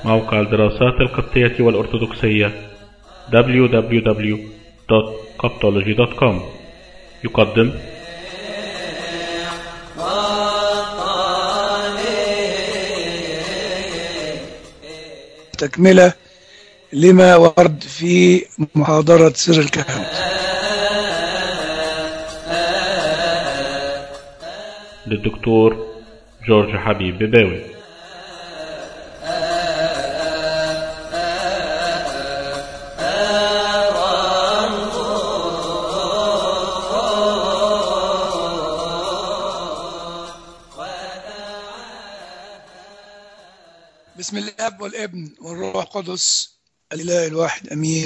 موقع الدراسات القبطية والأرثوذكسية www.coptology.com يقدم تكملة لما ورد في محاضرة سر الكهنوت للدكتور جورج حبيب بباوي بسم الاب والابن والروح القدس الاله الواحد امين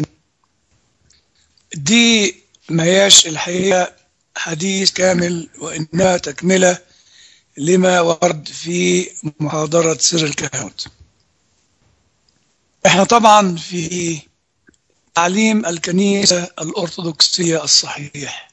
دي ما هياش الحقيقه حديث كامل وانها تكمله لما ورد في محاضره سر الكهنوت احنا طبعا في تعليم الكنيسه الارثوذكسيه الصحيح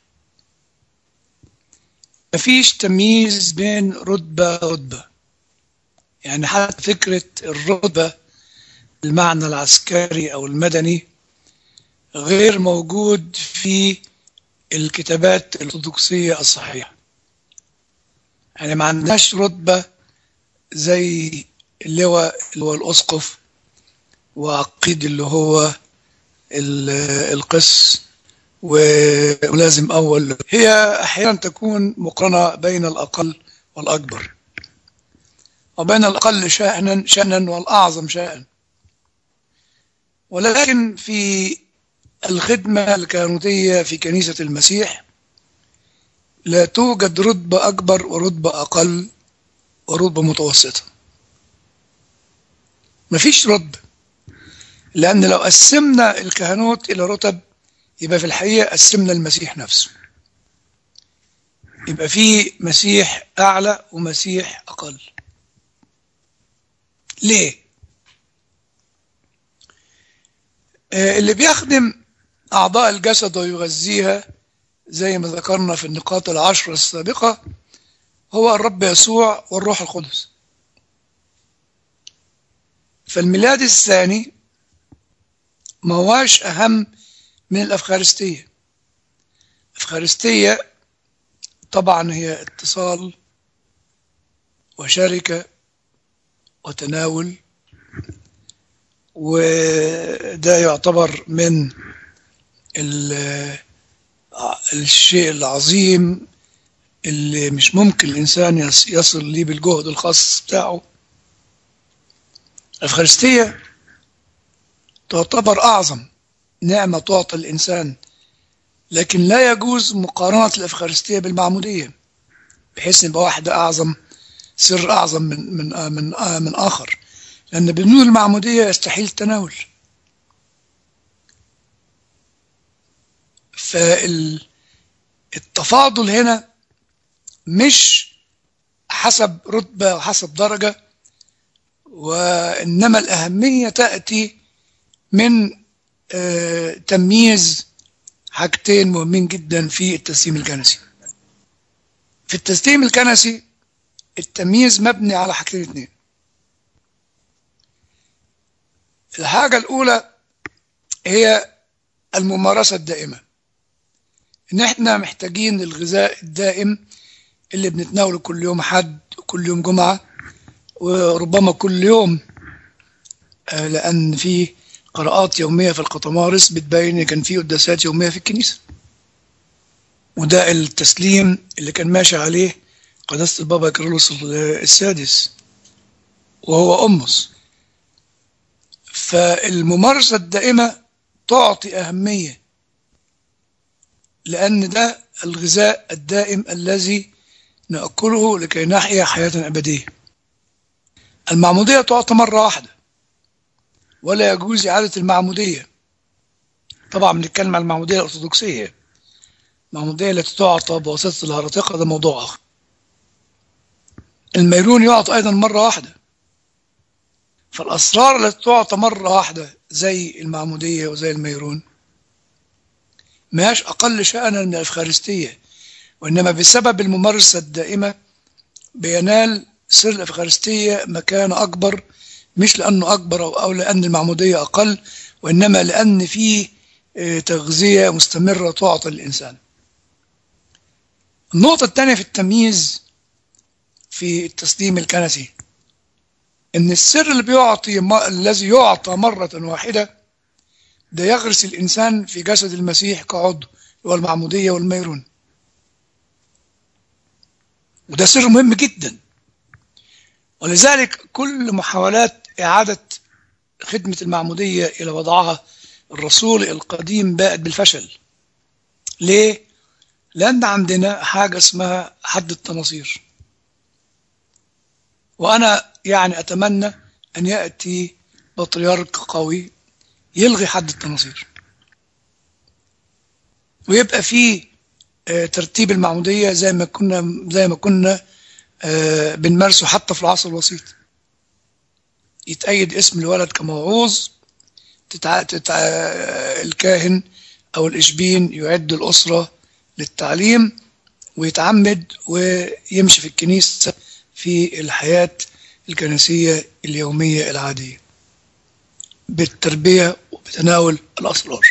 مفيش تمييز بين رتبه رتبه يعني حتى فكرة الرتبة المعنى العسكري أو المدني غير موجود في الكتابات الأرثوذكسية الصحيحة يعني ما عندناش رتبة زي اللواء اللي هو الأسقف وعقيد اللي هو القس ولازم أول هي أحيانا تكون مقارنة بين الأقل والأكبر وبين الأقل شأنا شأنا والأعظم شأنا ولكن في الخدمة الكهنوتية في كنيسة المسيح لا توجد رتبة أكبر ورتبة أقل ورتبة متوسطة مفيش رتبة لأن لو قسمنا الكهنوت إلى رتب يبقى في الحقيقة قسمنا المسيح نفسه يبقى في مسيح أعلى ومسيح أقل ليه آه اللي بيخدم أعضاء الجسد ويغذيها زي ما ذكرنا في النقاط العشرة السابقة هو الرب يسوع والروح القدس فالميلاد الثاني ما هواش أهم من الأفخارستية الأفخارستية طبعا هي اتصال وشركة وتناول وده يعتبر من الشيء العظيم اللي مش ممكن الإنسان يصل ليه بالجهد الخاص بتاعه الأفخارستية تعتبر أعظم نعمة تعطى الإنسان لكن لا يجوز مقارنة الأفخارستية بالمعمودية بحيث يبقى واحدة أعظم سر أعظم من من من من آخر لأن بدون المعمودية يستحيل التناول فالتفاضل هنا مش حسب رتبة وحسب درجة وإنما الأهمية تأتي من تمييز حاجتين مهمين جدا في التسليم الكنسي في التسليم الكنسي التمييز مبني على حاجتين اتنين الحاجة الأولى هي الممارسة الدائمة إن إحنا محتاجين الغذاء الدائم اللي بنتناوله كل يوم حد وكل يوم جمعة وربما كل يوم لأن في قراءات يومية في القطمارس بتبين إن كان في قداسات يومية في الكنيسة وده التسليم اللي كان ماشي عليه قداسة البابا كيرلس السادس وهو أمس فالممارسة الدائمة تعطي أهمية لأن ده الغذاء الدائم الذي نأكله لكي نحيا حياة أبدية المعمودية تعطى مرة واحدة ولا يجوز إعادة المعمودية طبعا بنتكلم عن المعمودية الأرثوذكسية المعمودية التي تعطى بواسطة الهرطقة ده موضوع آخر الميرون يعطى أيضا مرة واحدة فالأسرار التي تعطى مرة واحدة زي المعمودية وزي الميرون ماش أقل شأنا من الأفخارستية وإنما بسبب الممارسة الدائمة بينال سر الأفخارستية مكان أكبر مش لأنه أكبر أو, أو لأن المعمودية أقل وإنما لأن فيه تغذية مستمرة تعطى للإنسان النقطة الثانية في التمييز في التسليم الكنسي إن السر اللي بيعطي الذي يعطى مرة واحدة ده يغرس الإنسان في جسد المسيح كعضو هو المعمودية والميرون وده سر مهم جدا ولذلك كل محاولات إعادة خدمة المعمودية إلى وضعها الرسول القديم باءت بالفشل ليه؟ لأن عندنا حاجة اسمها حد التناصير وأنا يعني أتمنى أن يأتي بطريرك قوي يلغي حد التناصير ويبقى فيه ترتيب المعمودية زي ما كنا زي ما كنا بنمارسه حتى في العصر الوسيط يتأيد اسم الولد كموعوظ تتع... تتع... الكاهن أو الإشبين يعد الأسرة للتعليم ويتعمد ويمشي في الكنيسة في الحياة الكنسية اليومية العادية بالتربية وبتناول الأسرار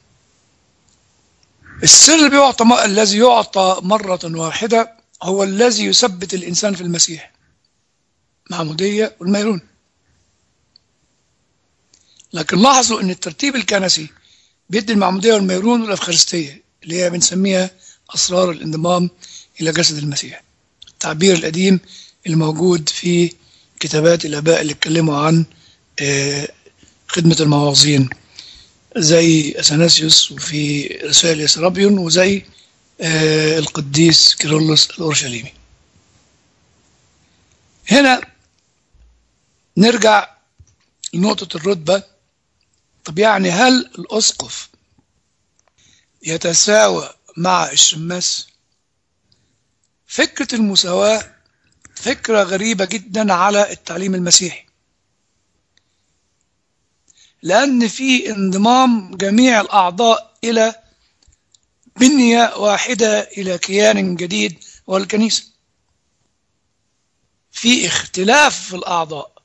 السر اللي بيعطى الذي يعطى مرة واحدة هو الذي يثبت الإنسان في المسيح معمودية والميرون لكن لاحظوا أن الترتيب الكنسي بيدي المعمودية والميرون والأفخارستية اللي هي بنسميها أسرار الانضمام إلى جسد المسيح التعبير القديم الموجود في كتابات الآباء اللي اتكلموا عن خدمة المواعظين زي أثناسيوس وفي رسائل يسرابيون وزي القديس كيرلس الأورشليمي هنا نرجع لنقطة الرتبة طب يعني هل الأسقف يتساوى مع الشماس فكرة المساواة فكرة غريبة جدا على التعليم المسيحي لأن في انضمام جميع الأعضاء إلى بنية واحدة إلى كيان جديد هو الكنيسة في اختلاف في الأعضاء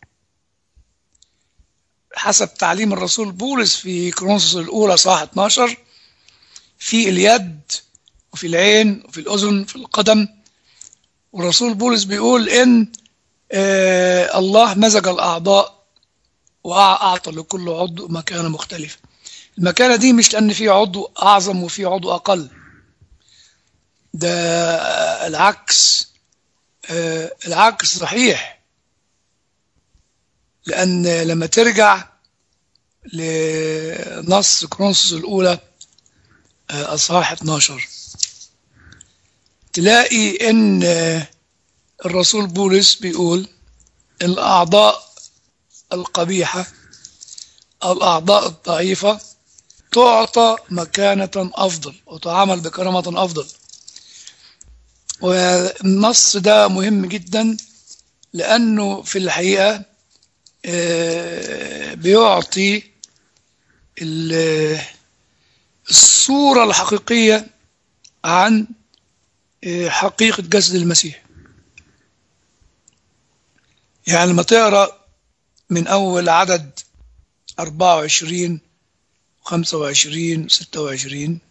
حسب تعليم الرسول بولس في كرونسوس الأولى صح 12 في اليد وفي العين وفي الأذن في القدم والرسول بولس بيقول إن آه الله مزج الأعضاء وأعطى لكل عضو مكانة مختلفة المكانة دي مش لأن في عضو أعظم وفي عضو أقل ده العكس آه العكس صحيح لأن لما ترجع لنص كرونسوس الأولى آه أصحاح 12 تلاقي إن آه الرسول بولس بيقول الأعضاء القبيحة أو الأعضاء الضعيفة تعطى مكانة أفضل وتعامل بكرامة أفضل والنص ده مهم جدا لأنه في الحقيقة بيعطي الصورة الحقيقية عن حقيقة جسد المسيح يعني لما تقرأ من أول عدد 24 25 26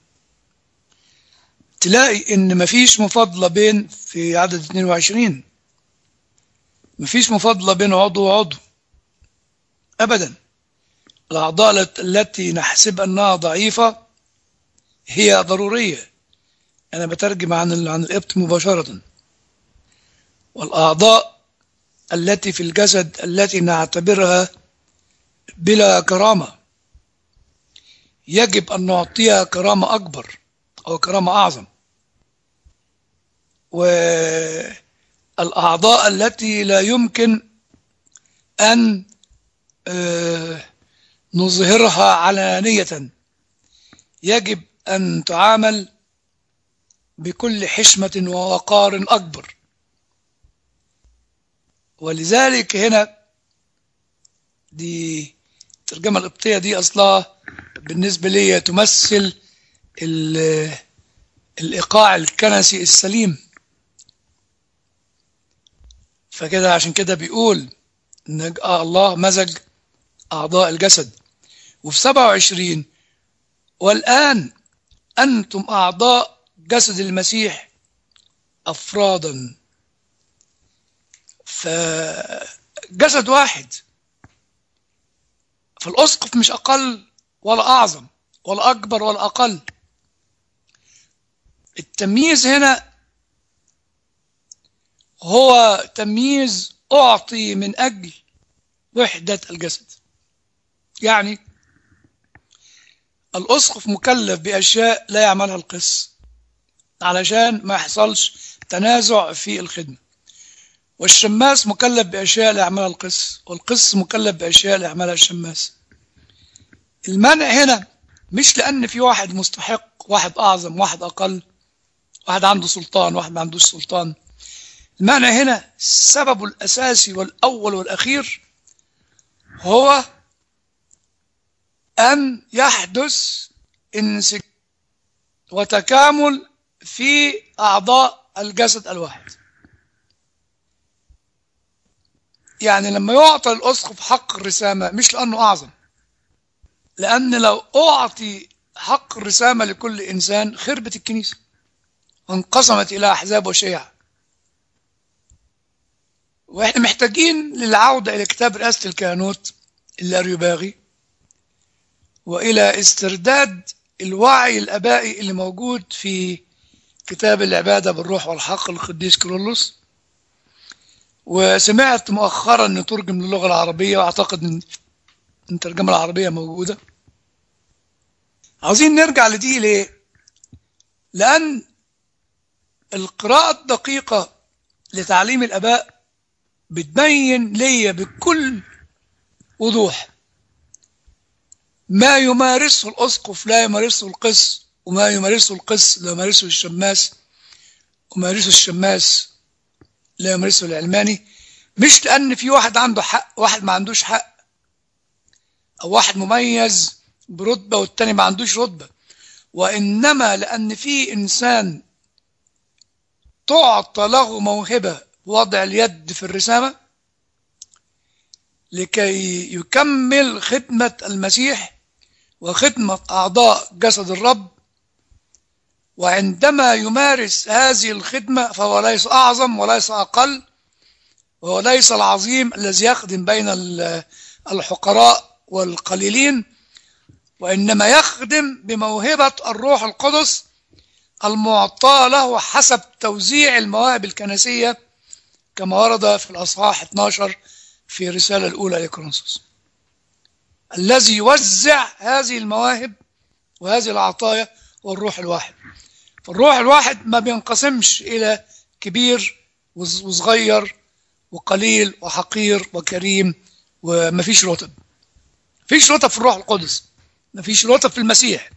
تلاقي إن مفيش مفاضلة بين في عدد 22 مفيش مفاضلة بين عضو وعضو أبدا الأعضاء التي نحسب أنها ضعيفة هي ضرورية أنا بترجم عن عن الإبط مباشرة والأعضاء التي في الجسد التي نعتبرها بلا كرامة يجب أن نعطيها كرامة أكبر أو كرامة أعظم والأعضاء التي لا يمكن أن نظهرها علانية يجب أن تعامل بكل حشمة ووقار أكبر ولذلك هنا دي الترجمة القبطية دي أصلها بالنسبة لي تمثل الإيقاع الكنسي السليم فكده عشان كده بيقول ان الله مزج اعضاء الجسد وفي 27 والان انتم اعضاء جسد المسيح افرادا فجسد واحد فالاسقف مش اقل ولا اعظم ولا اكبر ولا اقل التمييز هنا هو تمييز أعطي من أجل وحدة الجسد يعني الأسقف مكلف بأشياء لا يعملها القس علشان ما يحصلش تنازع في الخدمة والشماس مكلف بأشياء لا يعملها القس والقس مكلف بأشياء لا يعملها الشماس المنع هنا مش لأن في واحد مستحق واحد أعظم واحد أقل واحد عنده سلطان واحد ما عندوش سلطان المعنى هنا السبب الأساسي والأول والأخير هو أن يحدث انسجام وتكامل في أعضاء الجسد الواحد يعني لما يعطى الأسقف حق الرسامة مش لأنه أعظم لأن لو أعطي حق الرسامة لكل إنسان خربت الكنيسة وانقسمت إلى أحزاب وشيع واحنا محتاجين للعودة إلى كتاب رئاسة الكهنوت الأريوباغي وإلى استرداد الوعي الأبائي اللي موجود في كتاب العبادة بالروح والحق للقديس كيرلس وسمعت مؤخرا انه ترجم للغة العربية واعتقد ان الترجمة العربية موجودة عاوزين نرجع لدي ليه لأن القراءة الدقيقة لتعليم الآباء بتبين ليا بكل وضوح ما يمارسه الأسقف لا يمارسه القس وما يمارسه القس لا يمارسه الشماس ومارسه الشماس لا يمارسه العلماني مش لأن في واحد عنده حق واحد ما عندوش حق أو واحد مميز برتبة والتاني ما عندوش رتبة وإنما لأن في إنسان تعطى له موهبة وضع اليد في الرسامة لكي يكمل خدمة المسيح وخدمة أعضاء جسد الرب وعندما يمارس هذه الخدمة فهو ليس أعظم وليس أقل وهو ليس العظيم الذي يخدم بين الحقراء والقليلين وإنما يخدم بموهبة الروح القدس المعطى له حسب توزيع المواهب الكنسية كما ورد في الأصحاح 12 في الرسالة الأولى لكرونسوس الذي يوزع هذه المواهب وهذه العطايا هو الروح الواحد فالروح الواحد ما بينقسمش إلى كبير وصغير وقليل وحقير وكريم ومفيش رتب مفيش رتب في الروح القدس مفيش رتب في المسيح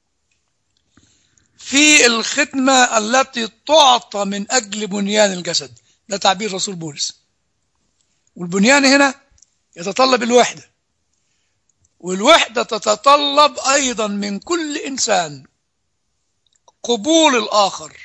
في الخدمة التي تعطى من أجل بنيان الجسد ده تعبير رسول بولس والبنيان هنا يتطلب الوحدة والوحدة تتطلب أيضا من كل إنسان قبول الآخر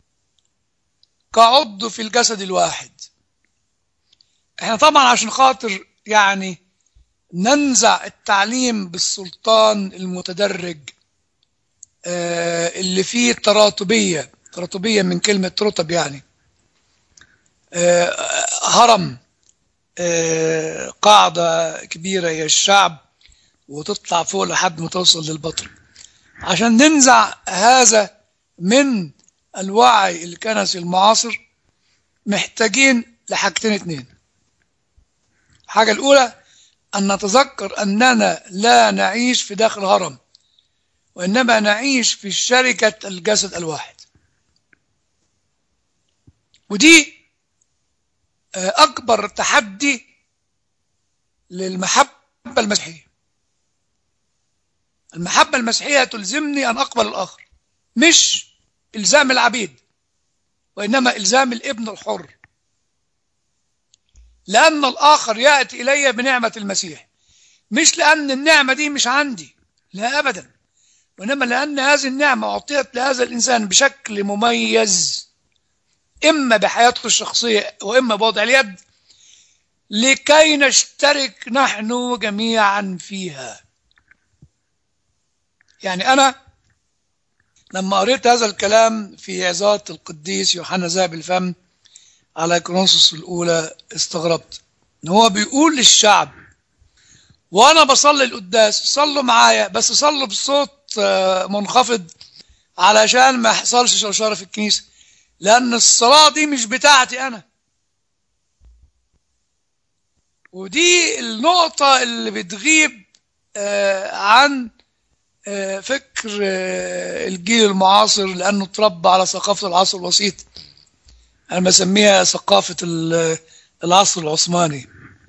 كعضو في الجسد الواحد احنا طبعا عشان خاطر يعني ننزع التعليم بالسلطان المتدرج آه اللي فيه تراتبية تراتبية من كلمة رتب يعني آه هرم آه قاعدة كبيرة هي الشعب وتطلع فوق لحد ما توصل للبطن عشان ننزع هذا من الوعي الكنسي المعاصر محتاجين لحاجتين اتنين الحاجة الأولى أن نتذكر أننا لا نعيش في داخل هرم وإنما نعيش في شركة الجسد الواحد ودي أكبر تحدي للمحبة المسيحية المحبة المسيحية تلزمني أن أقبل الآخر مش إلزام العبيد وإنما إلزام الابن الحر لأن الآخر يأتي إلي بنعمة المسيح مش لأن النعمة دي مش عندي لا أبدا وإنما لأن هذه النعمة أعطيت لهذا الإنسان بشكل مميز إما بحياته الشخصية وإما بوضع اليد لكي نشترك نحن جميعا فيها يعني أنا لما قريت هذا الكلام في عظات القديس يوحنا ذهب الفم على كرونسوس الأولى استغربت إن هو بيقول للشعب وأنا بصلي القداس صلوا معايا بس صلوا بصوت منخفض علشان ما يحصلش شوشرة في الكنيسة لأن الصلاة دي مش بتاعتي أنا ودي النقطة اللي بتغيب عن فكر الجيل المعاصر لأنه اتربى على ثقافة العصر الوسيط أنا بسميها ثقافة العصر العثماني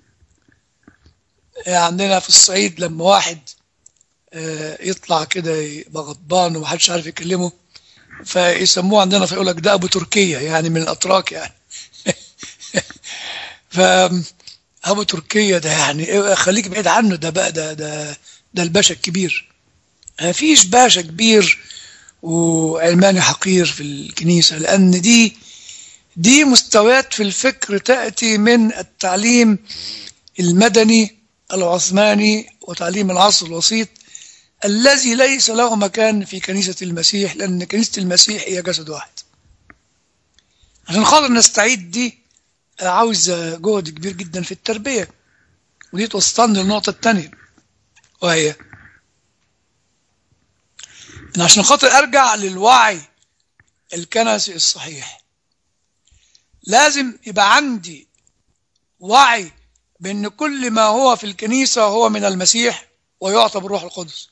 عندنا في الصعيد لما واحد يطلع كده يبقى غضبان ومحدش عارف يكلمه فيسموه عندنا فيقول لك ده ابو تركيا يعني من الاتراك يعني ف ابو تركيا ده يعني خليك بعيد عنه ده بقى ده ده ده الباشا الكبير ما فيش باشا كبير وعلماني حقير في الكنيسة لأن دي دي مستويات في الفكر تأتي من التعليم المدني العثماني وتعليم العصر الوسيط الذي ليس له مكان في كنيسة المسيح لأن كنيسة المسيح هي جسد واحد عشان خاطر نستعيد دي عاوزة جهد كبير جدا في التربية ودي توصلني للنقطة الثانية وهي إن عشان خاطر أرجع للوعي الكنسي الصحيح لازم يبقى عندي وعي بأن كل ما هو في الكنيسة هو من المسيح ويعطى بالروح القدس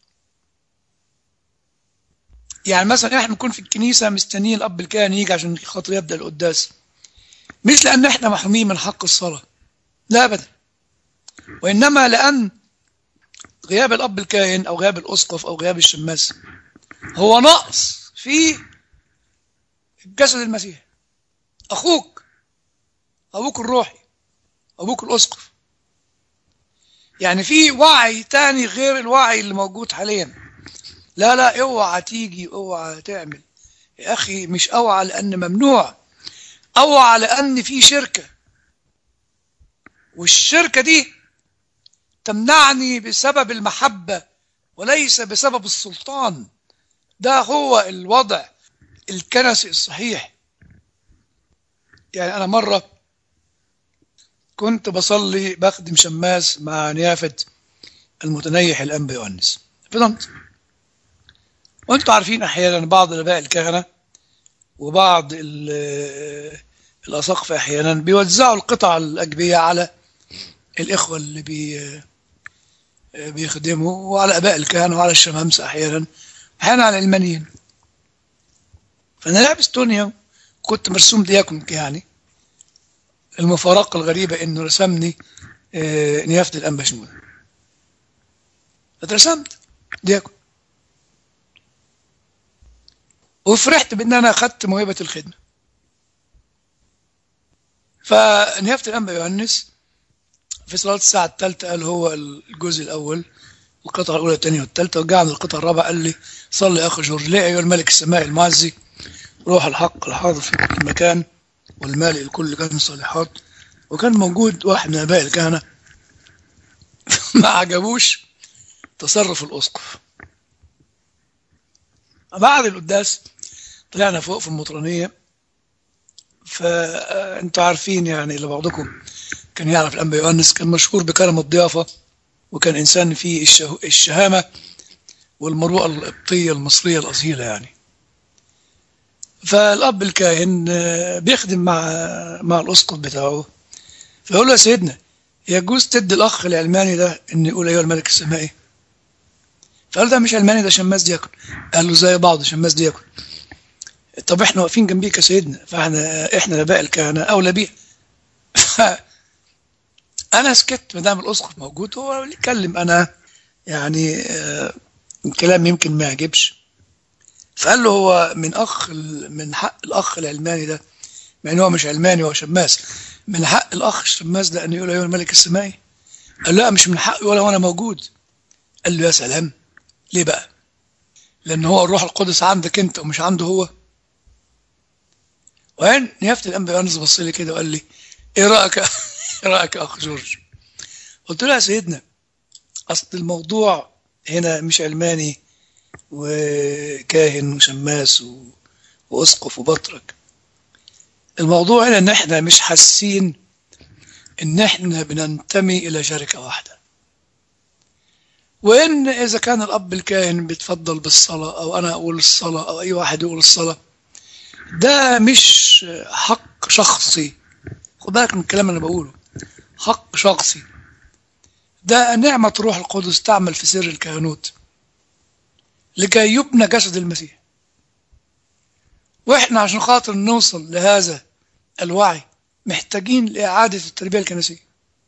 يعني مثلا احنا بنكون في الكنيسة مستنيين الأب الكاهن يجي عشان خاطر يبدأ القداس مش لأن احنا محرومين من حق الصلاة لا أبدا وإنما لأن غياب الأب الكاهن أو غياب الأسقف أو غياب الشماس هو نقص في جسد المسيح أخوك أبوك الروحي أبوك الأسقف يعني في وعي تاني غير الوعي اللي موجود حاليا لا لا اوعى تيجي اوعى تعمل يا أخي مش اوعى لأن ممنوع اوعى لأن في شركة والشركة دي تمنعني بسبب المحبة وليس بسبب السلطان ده هو الوضع الكنسي الصحيح يعني أنا مرة كنت بصلي بخدم شماس مع نيافة المتنيح الأنبا يونس في طنطا وانتم عارفين أحيانا بعض الآباء الكهنة وبعض الأساقفة أحيانا بيوزعوا القطع الأجبية على الإخوة اللي بي بيخدموا وعلى أباء الكهنة وعلى الشمامسة أحيانا أحيانا على العلمانيين فأنا لابس تونيا كنت مرسوم دياكون يعني المفارقة الغريبة إنه رسمني نيافة الأنبا شنود اترسمت دياكون وفرحت بإن أنا أخذت موهبة الخدمة فنيافة الأنبا يونس في صلاة الساعة الثالثة قال هو الجزء الأول القطعة الأولى الثانية والثالثة وجاء عند القطعة الرابعة قال لي صلي يا أخي جورج ليه أيها الملك السماء المعزي روح الحق الحاضر في كل مكان والمالئ الكل كان صالحات وكان موجود واحد من آباء الكهنة ما عجبوش تصرف الأسقف بعد القداس طلعنا فوق في المطرانية فأنتوا عارفين يعني اللي بعضكم كان يعرف الأنبا يؤنس كان مشهور بكرم الضيافة وكان إنسان فيه الشه... الشهامة والمروءة القبطية المصرية الأصيلة يعني فالأب الكاهن بيخدم مع مع الأسقف بتاعه فيقول له يا سيدنا يجوز تدي الأخ العلماني ده إن يقول أيها الملك السمائي فقال ده مش علماني ده شماس دياكون قال له زي بعض شماس دياكون طب احنا واقفين جنبيك يا سيدنا فاحنا احنا الاباء الكهنه اولى بيها انا سكت ما دام الاسقف موجود هو اللي يتكلم انا يعني آه الكلام يمكن ما يعجبش فقال له هو من اخ من حق الاخ العلماني ده مع ان هو مش علماني هو شماس من حق الاخ الشماس ده ان يقول ايها الملك السمائي قال لا مش من حقي ولا وانا موجود قال له يا سلام ليه بقى لان هو الروح القدس عندك انت ومش عنده هو وين نيافه الانبا يونس بص لي كده وقال لي ايه رايك ايه رايك يا اخ جورج قلت له يا سيدنا اصل الموضوع هنا مش علماني وكاهن وشماس و... واسقف وبطرك الموضوع هنا ان احنا مش حاسين ان احنا بننتمي الى شركه واحده وان اذا كان الاب الكاهن بيتفضل بالصلاه او انا اقول الصلاه او اي واحد يقول الصلاه ده مش حق شخصي خد بالك من الكلام اللي انا بقوله حق شخصي ده نعمة روح القدس تعمل في سر الكهنوت لكي يبنى جسد المسيح واحنا عشان خاطر نوصل لهذا الوعي محتاجين لإعادة التربية الكنسية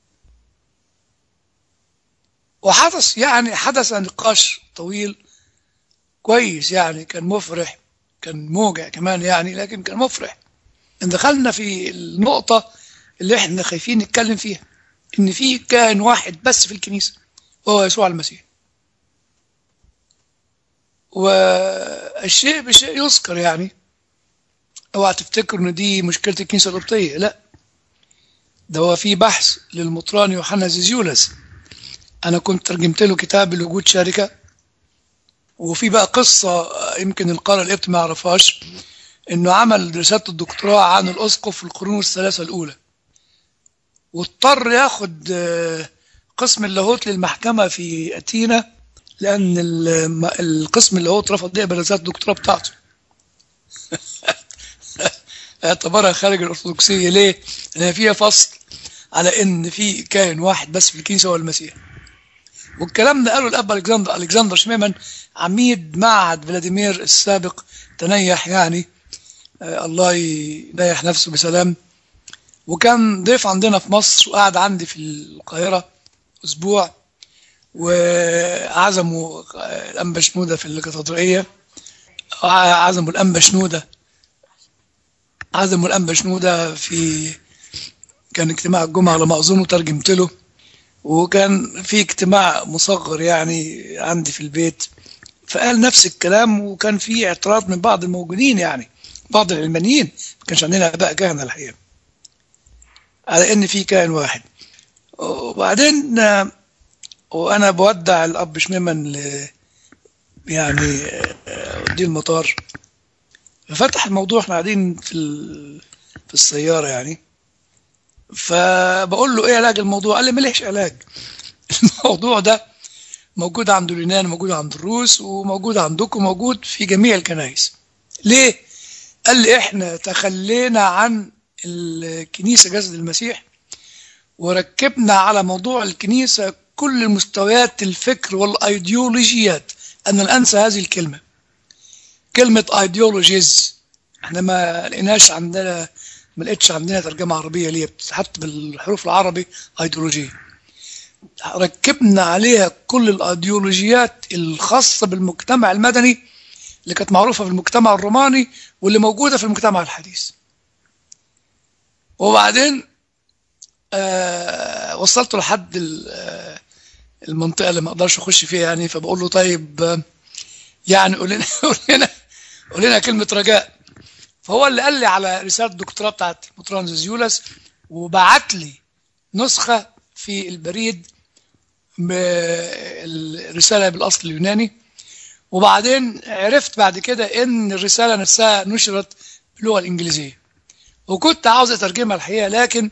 وحدث يعني حدث نقاش طويل كويس يعني كان مفرح كان موجع كمان يعني لكن كان مفرح ان دخلنا في النقطة اللي احنا خايفين نتكلم فيها ان في كائن واحد بس في الكنيسة وهو يسوع المسيح والشيء بشيء يذكر يعني اوعى تفتكر ان دي مشكلة الكنيسة القبطية لا ده هو في بحث للمطران يوحنا زيزيولاس انا كنت ترجمت له كتاب لوجود شركة وفي بقى قصة يمكن القارئ القبط ما يعرفهاش انه عمل رسالة الدكتوراه عن الاسقف في القرون الثلاثة الاولى واضطر ياخد قسم اللاهوت للمحكمة في أتينا لأن القسم اللاهوت رفض يقبل رسالة الدكتوراه بتاعته اعتبرها خارج الأرثوذكسية ليه؟ لأن فيها فصل على إن في كائن واحد بس في الكنيسة هو المسيح والكلام ده قاله الأب ألكسندر ألكسندر شميمن عميد معهد فلاديمير السابق تنيح يعني آه الله ينيح نفسه بسلام وكان ضيف عندنا في مصر وقعد عندي في القاهرة أسبوع وعزموا الأنبا شنودة في الكاتدرائية عزموا الأنبا شنودة عزموا الأنبا شنودة في كان اجتماع الجمعة على ما أظن وترجمت له وكان في اجتماع مصغر يعني عندي في البيت فقال نفس الكلام وكان في اعتراض من بعض الموجودين يعني بعض العلمانيين ما كانش عندنا اباء كهنه الحقيقه على ان في كائن واحد وبعدين وانا بودع الاب شميمن ل يعني دي المطار ففتح الموضوع احنا قاعدين في ال... في السياره يعني فبقول له ايه علاج الموضوع قال لي مليش علاج الموضوع ده موجود عند اليونان موجود عند الروس وموجود عندكم موجود في جميع الكنائس ليه قال لي احنا تخلينا عن الكنيسة جسد المسيح وركبنا على موضوع الكنيسة كل مستويات الفكر والأيديولوجيات أنا أنسى هذه الكلمة كلمة أيديولوجيز احنا ما لقيناش عندنا ما لقيتش عندنا ترجمة عربية ليها حتى بالحروف العربي أيديولوجية ركبنا عليها كل الأيديولوجيات الخاصة بالمجتمع المدني اللي كانت معروفة في المجتمع الروماني واللي موجودة في المجتمع الحديث وبعدين آه وصلت لحد المنطقة اللي ما اقدرش اخش فيها يعني فبقول له طيب آه يعني قول لنا قول لنا قول لنا كلمة رجاء فهو اللي قال لي على رسالة الدكتوراه بتاعت مطران زيزيولاس وبعت لي نسخة في البريد الرسالة بالأصل اليوناني وبعدين عرفت بعد كده ان الرسالة نفسها نشرت باللغة الإنجليزية وكنت عاوز اترجمها الحقيقه لكن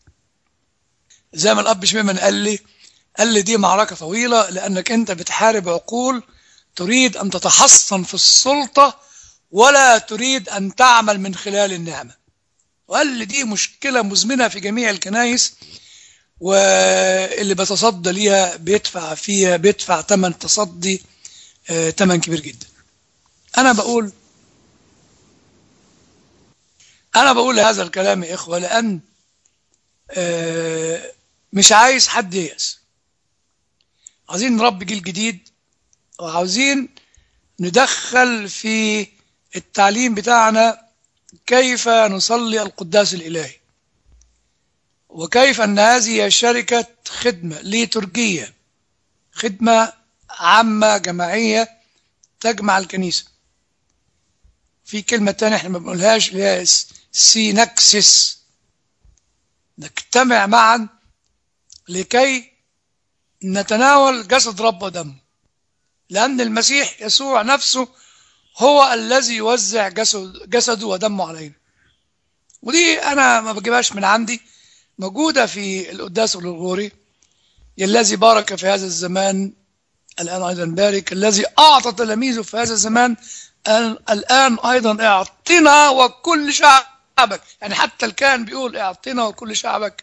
زي ما الاب شميمن قال لي قال لي دي معركه طويله لانك انت بتحارب عقول تريد ان تتحصن في السلطه ولا تريد ان تعمل من خلال النعمه وقال لي دي مشكله مزمنه في جميع الكنائس واللي بيتصدى ليها بيدفع فيها بيدفع ثمن تصدي ثمن كبير جدا انا بقول أنا بقول هذا الكلام يا إخوة لأن مش عايز حد ييأس عايزين نربي جيل جديد وعاوزين ندخل في التعليم بتاعنا كيف نصلي القداس الإلهي وكيف أن هذه شركة خدمة ليتورجية خدمة عامة جماعية تجمع الكنيسة في كلمة تانية احنا ما بنقولهاش اللي هي سينكسس نجتمع معا لكي نتناول جسد رب ودمه لأن المسيح يسوع نفسه هو الذي يوزع جسد جسده ودمه علينا ودي أنا ما بجيبهاش من عندي موجودة في القداس الغرغوري الذي بارك في هذا الزمان الآن أيضا بارك الذي أعطى تلاميذه في هذا الزمان الآن أيضا اعطنا وكل شعبك يعني حتى الكان بيقول اعطنا وكل شعبك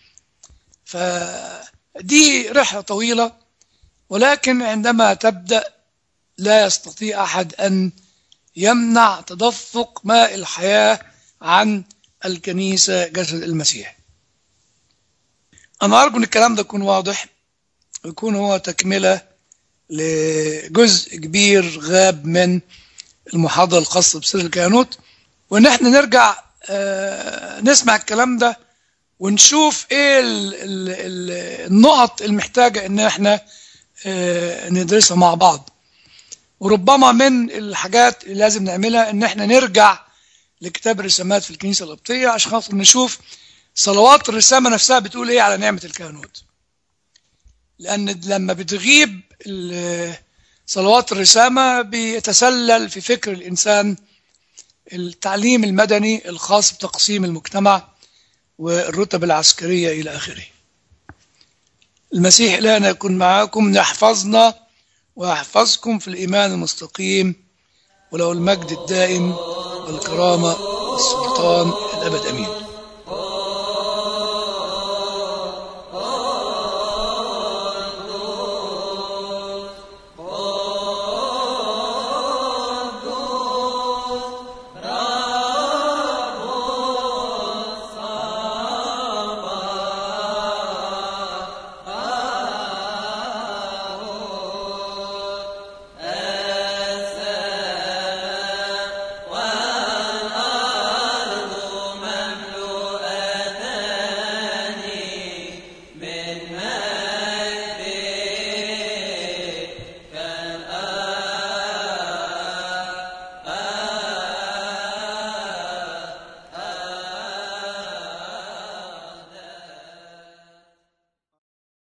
فدي رحلة طويلة ولكن عندما تبدأ لا يستطيع أحد أن يمنع تدفق ماء الحياة عن الكنيسة جسد المسيح أنا أرجو أن الكلام ده يكون واضح ويكون هو تكملة لجزء كبير غاب من المحاضرة الخاصة بسر الكهنوت وإن احنا نرجع آه نسمع الكلام ده ونشوف ايه ال ال ال النقط المحتاجة ان احنا آه ندرسها مع بعض وربما من الحاجات اللي لازم نعملها ان احنا نرجع لكتاب الرسامات في الكنيسة القبطية عشان خاطر نشوف صلوات الرسامة نفسها بتقول ايه على نعمة الكهنوت لان لما بتغيب صلوات الرسامة بيتسلل في فكر الإنسان التعليم المدني الخاص بتقسيم المجتمع والرتب العسكرية إلى آخره المسيح الآن يكون معاكم يحفظنا ويحفظكم في الإيمان المستقيم وله المجد الدائم والكرامة والسلطان الأبد أمين